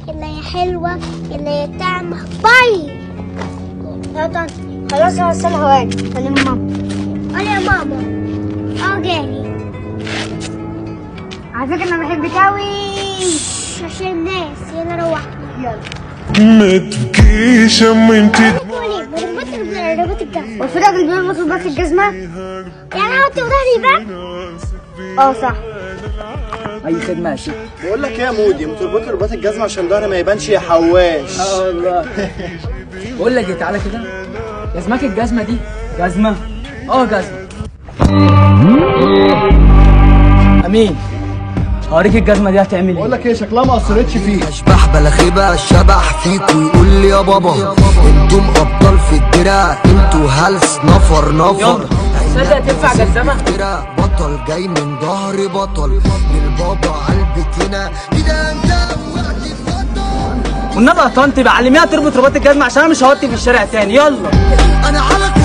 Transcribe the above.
يلا يا حلوة يلا يا طعمة باي يا طنط خلاص هوصل هواك كلم ماما قول يا ماما اه جاني على فكرة أنا بحبك أوي عشان الناس يلا روح ما تبكيش اما انت قولي مربوط رباط الجزمة وفي راجل بيربط رباط الجزمة يعني احط ظهري بقى اه صح اي خدمه يا شيخ بقول لك ايه يا مودي ما تربط رباط الجزمه عشان ظهري ما يبانش يا حواش اه والله بقول لك ايه تعالى كده جزمك الجزمه دي جزمه اه جزمه امين هوريك الجزمه دي هتعمل بقول ايه لك ايه شكلها ما اثرتش فيه اشباح بلاخيبة الشبح فيكوا يقول لي يا بابا انتم ابطال في الدرع انتوا هلس نفر نفر تصدق تنفع جزمه درع بطل جاي من ظهر بطل للبابا علبتنا كده انت وقت الفضل والنبي يا طنط بعلميها تربط رباط الجزمه عشان انا مش هوطي في الشارع تاني يلا انا على